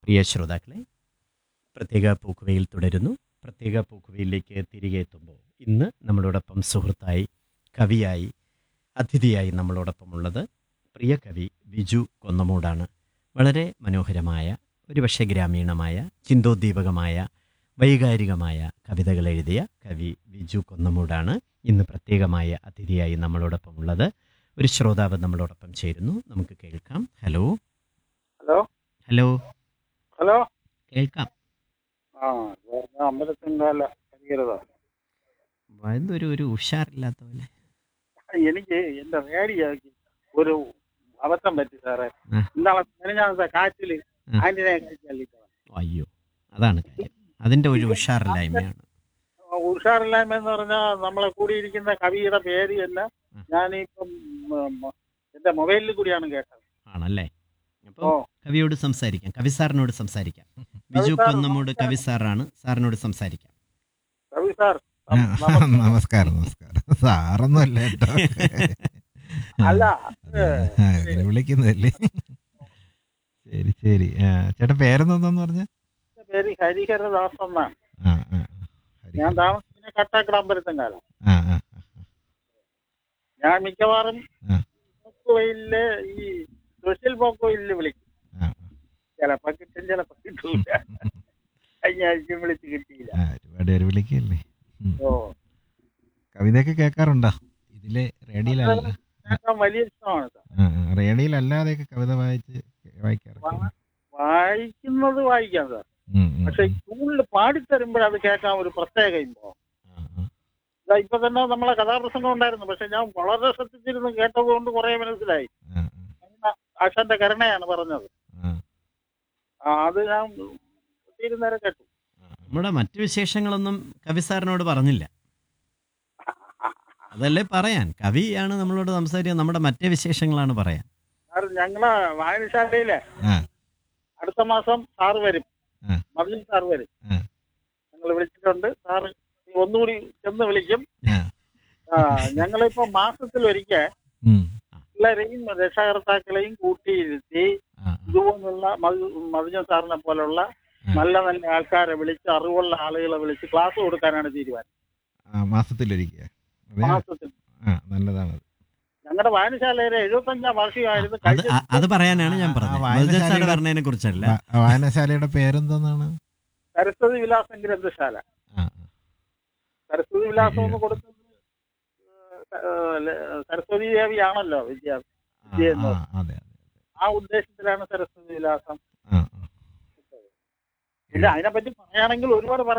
പ്രിയ ശ്രോതാക്കളെ പ്രത്യേക പൂക്കുവയിൽ തുടരുന്നു പ്രത്യേക പൂക്കുവയിലേക്ക് തിരികെ എത്തുമ്പോൾ ഇന്ന് നമ്മളോടൊപ്പം സുഹൃത്തായി കവിയായി അതിഥിയായി നമ്മളോടൊപ്പമുള്ളത് പ്രിയ കവി വിജു കൊന്നമൂടാണ് വളരെ മനോഹരമായ ഒരുപക്ഷെ ഗ്രാമീണമായ ചിന്തോദ്ദീപകമായ വൈകാരികമായ കവിതകൾ എഴുതിയ കവി വിജു കൊന്നമൂടാണ് ഇന്ന് പ്രത്യേകമായ അതിഥിയായി നമ്മളോടൊപ്പമുള്ളത് ഒരു ശ്രോതാവ് നമ്മളോടൊപ്പം ചേരുന്നു നമുക്ക് കേൾക്കാം ഹലോ ഹലോ ഹലോ ഹലോ കേൾക്കാം ആ ഞാൻ അമ്പലത്തിൻ്റെ കരികരുത എന്തൊരു ഒരു ഉഷാറില്ലാത്ത പോലെ എനിക്ക് എന്റെ റേഡിയോ ഒരു അബദ്ധം പറ്റി സാറേ ആ. ഇന്നാളെ മെനഞ്ഞാന്നത്തെ കാറ്റില് ആ. ആന്റിനെ കഴിച്ചല്ലിക്കണം അയ്യോ അതാണ് കാര്യം അതിൻ്റെ ഒരു ഉഷാറില്ലായ്മയാണ് ഉഷാറില്ലായ്മ എന്ന് പറഞ്ഞാൽ നമ്മളെ കൂടിയിരിക്കുന്ന കവിയുടെ പേര് തന്നെ ആ. ഞാനിപ്പം ഉം, എന്റെ മൊബൈലിൽ കൂടിയാണ് കേട്ടത് ആണല്ലേ ഓ അപ്പോൾ കവിയോട് സംസാരിക്കാം കവി സാറിനോട് സംസാരിക്കാം ബിജു സാർ, കൊന്നമൂട് കവി സാറാണ് സാറിനോട് സംസാരിക്കാം കവി സാർ ആ, നമസ്കാരം നമസ്കാരം സാറൊന്നും അല്ല കേട്ടോ അല്ല ആ, അങ്ങനെ വിളിക്കുന്നതല്ലേ ശരി ശരി ആ, ചേട്ടാ പേരെന്താന്ന് പറഞ്ഞ എന്റെ പേര് ഹരിഹരദാസ് എന്നാണ് ആ ആ ആ. ഹരി. ഞാൻ താമസിക്കുന്ന കട്ടാക്കടമ്പരത്തും കാലം ആ ആ ആ, ഞാൻ മിക്കവാറും ആ. പോക്കോയില് ഈ സ്പെഷ്യൽ പോക്കോയില് വിളിക്കും ആ, ചിലപ്പോ കിട്ടും ചിലപ്പോ കിട്ടൂല കഴിഞ്ഞ ആഴ്ച വിളിച്ച് കിട്ടിയില്ല ആ ഒരുപാട് പേര് വിളിക്കല്ലേ ഉം. ഓ കവിതയൊക്കെ കേൾക്കാറുണ്ടോ ഇതിലെ റേഡിയോയിലല്ല കേൾക്കാൻ വലിയ ഇഷ്ടമാണ് സാർ ആ ആ, റേഡിയോയിലല്ലാതെയൊക്കെ കവിത വായിച്ച് വായിക്കാറൊക്കെ വായിക്കുന്നത് വായിക്കാം സാർ ഉം, ഉം, പക്ഷെ ഉം. സ്കൂളിൽ പാടിത്തരുമ്പോൾ അത് കേൾക്കാൻ ഒരു പ്രത്യേക ഇമ്പോ ആ, ആ. ഇതാ ഇപ്പൊ തന്നെ നമ്മളെ കഥാപ്രസംഗം ഉണ്ടായിരുന്നു പക്ഷെ ഞാൻ വളരെ ശ്രദ്ധിച്ചിരുന്നു കേട്ടത് കൊണ്ട് കുറെ മനസ്സിലായി ആ, ആശാന്റെ കരുണയാണ് പറഞ്ഞത് ആ, ആ, അത് ഞാൻ ഒത്തിരി നേരം കേട്ടു ആ. നമ്മുടെ മറ്റു വിശേഷങ്ങളൊന്നും കവി സാറിനോട് പറഞ്ഞില്ല അതല്ലേ പറയാൻ കവിയാണ് നമ്മളോട് സംസാരിക്കുക നമ്മുടെ മറ്റേ വിശേഷങ്ങളാണ് പറയാൻ സാർ ഞങ്ങളെ വായനശാലയിലെ ആ, അടുത്ത മാസം സാറ് വരും ആ. മതിൽ സാർ വരും ആ. ഞങ്ങൾ വിളിച്ചിട്ടുണ്ട് സാറ് ഒന്നുകൂടി ചെന്ന് വിളിക്കും ആ. ആ, ഞങ്ങളിപ്പോ മാസത്തിൽ ഒരിക്കൽ ഉം. പിള്ളേരെയും രക്ഷകർത്താക്കളെയും കൂട്ടിയിരുത്തി ആ, ആ. ഇതുപോലുള്ള മതിഞ്ഞ സാറിനെ പോലുള്ള നല്ല നല്ല ആൾക്കാരെ വിളിച്ച് അറിവുള്ള ആളുകളെ വിളിച്ച് ക്ലാസ് കൊടുക്കാനാണ് തീരുമാനം ആ, മാസത്തിലൊരിക്കൽ അതെ മാസത്തിൽ ആ നല്ലതാണത് ഞങ്ങളുടെ വായനശാലയിലെ എഴുപത്തഞ്ചാം വാർഷികമായിരുന്നു അത് കഴിഞ്ഞ അ- അത് പറയാനാണ് ഞാൻ ആ, പറഞ്ഞത് വായനശാലയുടെ- മധുജൻ സാറ് പറഞ്ഞതിനെ കുറിച്ചല്ല വാ- വായനശാലയുടെ പേരെന്താന്നാണ് സരസ്വതി വിലാസം ഗ്രന്ഥശാല ആ, ആ. സരസ്വതി വിലാസം എന്ന് കൊടുത്തത് ഏഹ്, ല- സരസ്വതി ദേവിയാണല്ലോ വിദ്യ ആ, വിദ്യ ആ, അതെ അതെ ആ ഉദ്ദേശത്തിലാണ് സരസ്വതി വിലാസം ആ, ആ. പിന്നെ അതിനെപ്പറ്റി പറയുകയാണെങ്കിൽ ഒരുപാട് പറയാം